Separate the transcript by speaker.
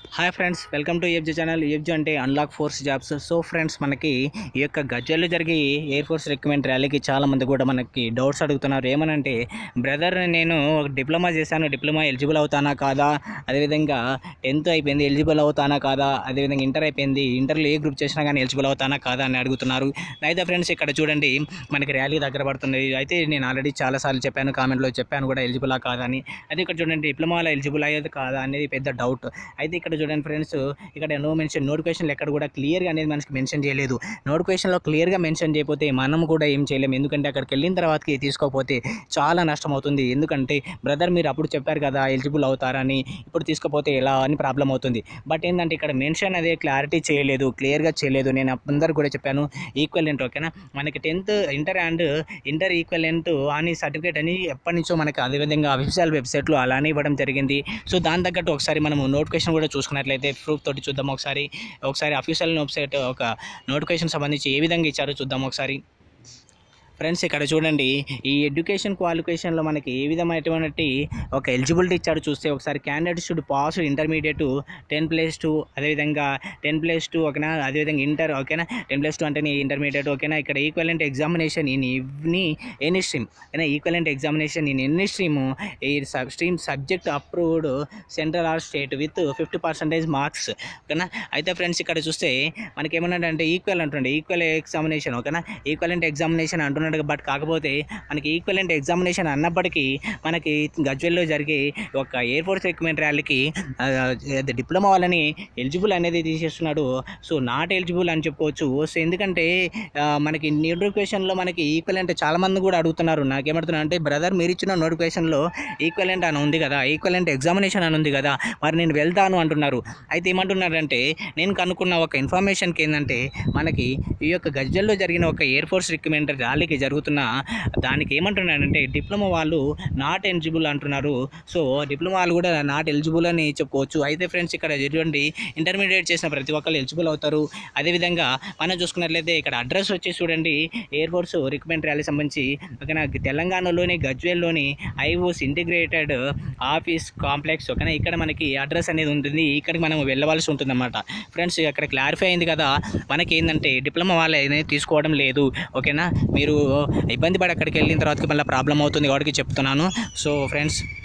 Speaker 1: hi friends welcome to F G channel F G అంటే unlock forces jobs so friends మనకి ఈ యొక్క గజ్జల్లో జరిగే ఎయిర్ ఫోర్స్ రిక్రూట్మెంట్ ర్యాలీకి చాలా మంది కూడా మనకి డౌట్స్ అడుగుతున్నారు ఏమనంటే బ్రదర్ నేను ఒక డిప్లొమా చేశాను డిప్లొమా ఎలిజిబుల్ అవుతానా కాదా అదేవిధంగా టెన్త్ అయిపోయింది ఎలిజిబుల్ అవుతానా కాదా అదేవిధంగా ఇంటర్ అయిపోయింది ఇంటర్లో ఏ గ్రూప్ చేసినా కానీ ఎలిజిబుల్ అవుతానా కాదా అని అడుగుతున్నారు అయితే ఫ్రెండ్స్ ఇక్కడ చూడండి మనకి ర్యాలీ దగ్గర పడుతుంది అయితే నేను ఆల్రెడీ చాలాసార్లు చెప్పాను కామెంట్లో చెప్పాను కూడా ఎలిజిబులా కాదా అని అయితే ఇక్కడ చూడండి డిప్లొమాలో ఎలిజిబుల్ అయ్యేది కాదా అనేది పెద్ద డౌట్ అయితే ఇక్కడ చూడండి ఫ్రెండ్స్ ఇక్కడ నో మెన్షన్ నోటిఫికేషన్లు ఎక్కడ కూడా క్లియర్గా అనేది మనకి మెన్షన్ చేయలేదు నోటిఫికేషన్లో క్లియర్గా మెన్షన్ చేయకపోతే మనం కూడా ఏం చేయలేము ఎందుకంటే అక్కడికి వెళ్ళిన తర్వాతకి తీసుకోకపోతే చాలా నష్టం అవుతుంది ఎందుకంటే బ్రదర్ మీరు అప్పుడు చెప్పారు కదా ఎలిజిబుల్ అవుతారని ఇప్పుడు తీసుకోపోతే ఎలా అని ప్రాబ్లం అవుతుంది బట్ ఏంటంటే ఇక్కడ మెన్షన్ అదే క్లారిటీ చేయలేదు క్లియర్గా చేయలేదు నేను అందరు కూడా చెప్పాను ఈక్వలెంట్ ఓకేనా మనకి tenth inter and inter equivalent అని సర్టిఫికేట్ అని ఎప్పటి నుంచో మనకి అదేవిధంగా అఫీషియల్ వెబ్సైట్లో అలానే ఇవ్వడం జరిగింది సో దాని తగ్గట్టు ఒకసారి మనము నోటిఫికేషన్ కూడా చూసుకున్నట్లయితే ప్రూఫ్ తోటి చూద్దాం ఒకసారి ఒకసారి అఫీషియల్ వెబ్సైట్ ఒక నోటిఫికేషన్ సంబంధించి ఏ విధంగా ఇచ్చారో చూద్దాం ఒకసారి ఫ్రెండ్స్ ఇక్కడ చూడండి ఈ ఎడ్యుకేషన్ క్వాలిఫికేషన్లో మనకి ఏ విధమైనటువంటి ఒక ఎలిజిబిలిటీ ఇచ్చాడు చూస్తే ఒకసారి candidate should pass intermediate ten plus two అదేవిధంగా టెన్ ప్లస్ టూ ఓకేనా అదేవిధంగా ఇంటర్ ఓకేనా టెన్ ప్లస్ టూ అంటేనే ఇంటర్మీడియట్ ఓకేనా ఇక్కడ equivalent examination in any any stream ఓకేనా equivalent examination in any stream ఈ sub stream subject approved central or state with fifty percentage marks ఓకేనా అయితే ఫ్రెండ్స్ ఇక్కడ చూస్తే మనకి ఏమన్నాడంటే ఈక్వల్ అంటుండే ఈక్వల్ ఎగ్జామినేషన్ ఓకేనా ఈక్వలెంట్ ఎగ్జామినేషన్ అంటున్నాడు బట్ కాకపోతే మనకి ఈక్వలెంట్ ఎగ్జామినేషన్ అన్నప్పటికీ మనకి గజ్వెల్లో జరిగే ఒక ఎయిర్ ఫోర్స్ రిక్రూట్మెంట్ ర్యాలీకి ఆ, అది డిప్లొమా వాళ్ళని ఎలిజిబుల్ అనేది తీసేస్తున్నాడు సో నాట్ ఎలిజిబుల్ అని చెప్పుకోవచ్చు సో ఎందుకంటే ఆ, మనకి నోటిఫికేషన్లో మనకి ఈక్వలెంట్ చాలా మంది కూడా అడుగుతున్నారు నాకేమడుతున్నా అంటే బ్రదర్ మీరు ఇచ్చిన నోటిఫికేషన్లో ఈక్వలెంట్ అని ఉంది కదా ఈక్వలెంట్ ఎగ్జామినేషన్ అని ఉంది కదా మరి నేను వెళ్తాను అంటున్నారు అయితే ఏమంటున్నారంటే నేను కనుక్కున్న ఒక ఇన్ఫర్మేషన్కి ఏంటంటే మనకి ఈ యొక్క గజ్జల్లో జరిగిన ఒక ఎయిర్ ఫోర్స్ రిక్రూట్మెంట్ ర్యాలీకి జరుగుతున్న దానికి ఏమంటున్నారంటే డిప్లొమా వాళ్ళు నాట్ ఎలిజిబుల్ అంటున్నారు సో డిప్లొమా వాళ్ళు కూడా నాట్ ఎలిజిబుల్ అని చెప్పుకోవచ్చు అయితే ఫ్రెండ్స్ ఇక్కడ చూడండి ఇంటర్మీడియట్ చేసిన ప్రతి ఒక్కరు ఎలిజిబుల్ అవుతారు అదేవిధంగా మనం చూసుకున్నట్లయితే ఇక్కడ అడ్రస్ వచ్చి చూడండి ఎయిర్ ఫోర్స్ రిక్రూట్మెంట్ ర్యాలీ సంబంధించి ఓకేనా తెలంగాణలోని గజ్వేల్లోని ఐఓస్ ఇంటిగ్రేటెడ్ ఆఫీస్ కాంప్లెక్స్ ఓకేనా ఇక్కడ మనకి అడ్రస్ అనేది ఉంటుంది ఇక్కడికి మనం వెళ్ళవలసి ఉంటుంది అనమాట ఫ్రెండ్స్ అక్కడ క్లారిఫై అయింది కదా మనకి ఏంటంటే డిప్లొమా వాళ్ళు అనేది తీసుకోవడం లేదు ఓకేనా మీరు ఇబ్బంది పడి అక్కడికి వెళ్ళిన తర్వాత మళ్ళీ ప్రాబ్లం అవుతుంది కాబట్టి చెప్తున్నాను సో ఫ్రెండ్స్